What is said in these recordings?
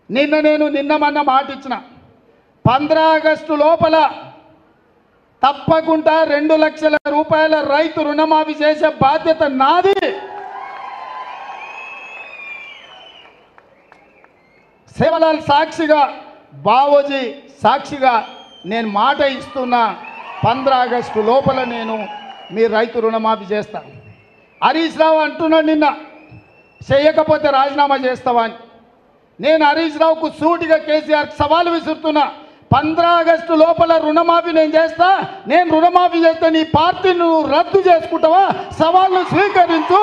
నిన్న నేను నిన్న మొన్న మాట ఇచ్చిన పంద్రా ఆగస్టు లోపల తప్పకుండా రెండు లక్షల రూపాయల రైతు రుణమాఫీ చేసే బాధ్యత నాది సేవలాల్ సాక్షిగా బావోజీ సాక్షిగా నేను మాట ఇస్తున్నా పంద్రా ఆగస్టు లోపల నేను మీ రైతు రుణమాఫీ చేస్తా హరీష్ రావు అంటున్నాడు నిన్న చేయకపోతే రాజీనామా చేస్తావా అని నేను హరీష్ రావుకు సూటిగా కేసీఆర్ సవాలు విసురుతున్నా పంద్రా ఆగస్టు లోపల రుణమాఫీ నేను చేస్తా నేను రుణమాఫీ చేస్తే నీ పార్టీ నువ్వు రద్దు చేసుకుంటావా సవాల్ను స్వీకరించు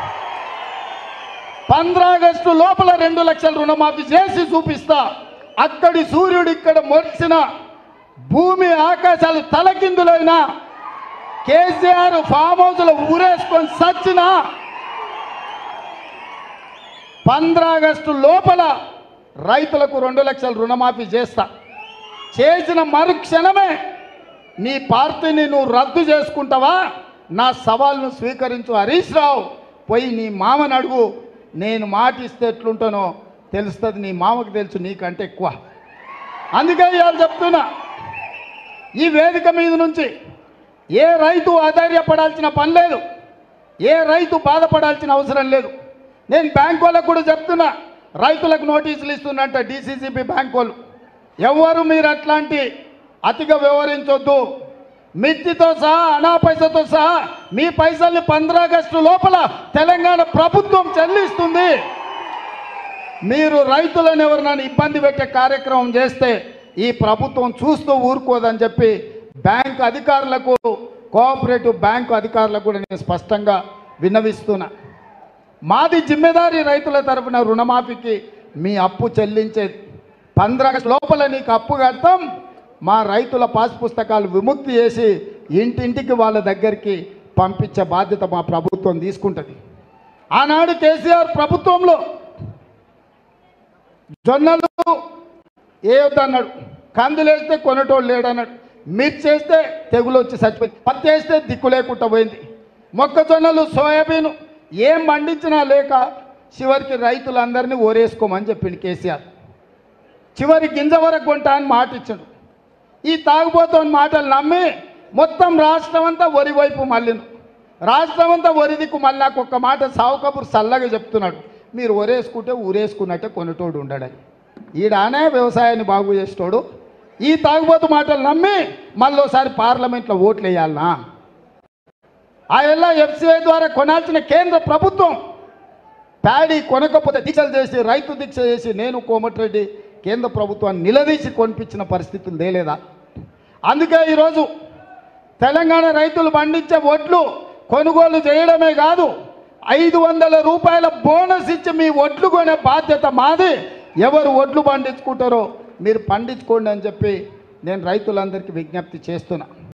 పంద్రా ఆగస్టు లోపల రెండు లక్షల రుణమాఫీ చేసి చూపిస్తా అక్కడి సూర్యుడు ఇక్కడ మొలిసిన భూమి ఆకాశాలు తలకిందులైనా కేసీఆర్ ఫామ్ హౌస్లో ఊరేసుకొని సచ్చినా పంద్రా ఆగస్టు లోపల రైతులకు రెండు లక్షల రుణమాఫీ చేస్తా చేసిన మరుక్షణమే నీ పార్టీని నువ్వు రద్దు చేసుకుంటావా నా సవాల్ను స్వీకరించు హరీష్ రావు పోయి నీ మామని అడుగు నేను మాట ఇస్తే ఎట్లుంటానో తెలుస్తుంది నీ మామకు తెలుసు నీకంటే ఎక్కువ అందుకే ఇవాళ చెప్తున్నా ఈ వేదిక మీద నుంచి ఏ రైతు ఆధైర్యపడాల్సిన పని లేదు ఏ రైతు బాధపడాల్సిన అవసరం లేదు నేను బ్యాంక్ వాళ్ళకు కూడా చెప్తున్నా రైతులకు నోటీసులు ఇస్తున్నట్ట డిసిసిబి బ్యాంక్ వాళ్ళు ఎవరు మీరు అట్లాంటి అతిగా వ్యవహరించొద్దు మిత్తితో సహా అనా పైసతో సహా మీ పైసల్ని పంద్రా ఆగస్టు లోపల తెలంగాణ ప్రభుత్వం చెల్లిస్తుంది మీరు రైతులను ఎవరినైనా ఇబ్బంది పెట్టే కార్యక్రమం చేస్తే ఈ ప్రభుత్వం చూస్తూ ఊరుకోదని చెప్పి బ్యాంక్ అధికారులకు కోఆపరేటివ్ బ్యాంకు అధికారులకు కూడా నేను స్పష్టంగా విన్నవిస్తున్నా మాది జిమ్మెదారీ రైతుల తరపున రుణమాఫీకి మీ అప్పు చెల్లించేది పంద్రా లోపల నీకు అప్పు కడతాం మా రైతుల పాస్ పుస్తకాలు విముక్తి చేసి ఇంటింటికి వాళ్ళ దగ్గరికి పంపించే బాధ్యత మా ప్రభుత్వం తీసుకుంటుంది ఆనాడు కేసీఆర్ ప్రభుత్వంలో జొన్నలు ఏదన్నాడు కందులు వేస్తే కొనటోళ్ళు లేడన్నాడు మిర్చి వేస్తే తెగులు వచ్చి చచ్చిపోయింది పత్తి వేస్తే దిక్కు లేకుండా పోయింది మొక్కజొన్నలు సోయాబీన్ ఏం పండించినా లేక చివరికి రైతులందరినీ ఓరేసుకోమని చెప్పిండు కేసీఆర్ చివరి గింజ వరకు కొంటా అని మాట ఇచ్చాడు ఈ తాగుబోతోని మాటలు నమ్మి మొత్తం రాష్ట్రం అంతా వరి వైపు మళ్ళీను రాష్ట్రం అంతా వరి దిక్కు మళ్ళీ నాకు ఒక్క మాట సావు కబుర్ చల్లగా చెప్తున్నాడు మీరు ఒరేసుకుంటే ఊరేసుకున్నట్టే కొనేటోడు ఉండడని ఈడానే వ్యవసాయాన్ని బాగు చేసేటోడు ఈ తాగుబోతు మాటలు నమ్మి మళ్ళీసారి పార్లమెంట్లో ఓట్లు వేయాలనా ఆ ఎలా ఎఫ్సిఐ ద్వారా కొనాల్సిన కేంద్ర ప్రభుత్వం ప్యాడీ కొనకపోతే దీక్షలు చేసి రైతు దీక్ష చేసి నేను కోమటిరెడ్డి కేంద్ర ప్రభుత్వాన్ని నిలదీసి కొనిపించిన పరిస్థితులు తేలేదా అందుకే ఈరోజు తెలంగాణ రైతులు పండించే ఒడ్లు కొనుగోలు చేయడమే కాదు ఐదు వందల రూపాయల బోనస్ ఇచ్చి మీ ఒడ్లు కొనే బాధ్యత మాది ఎవరు ఒడ్లు పండించుకుంటారో మీరు పండించుకోండి అని చెప్పి నేను రైతులందరికీ విజ్ఞప్తి చేస్తున్నా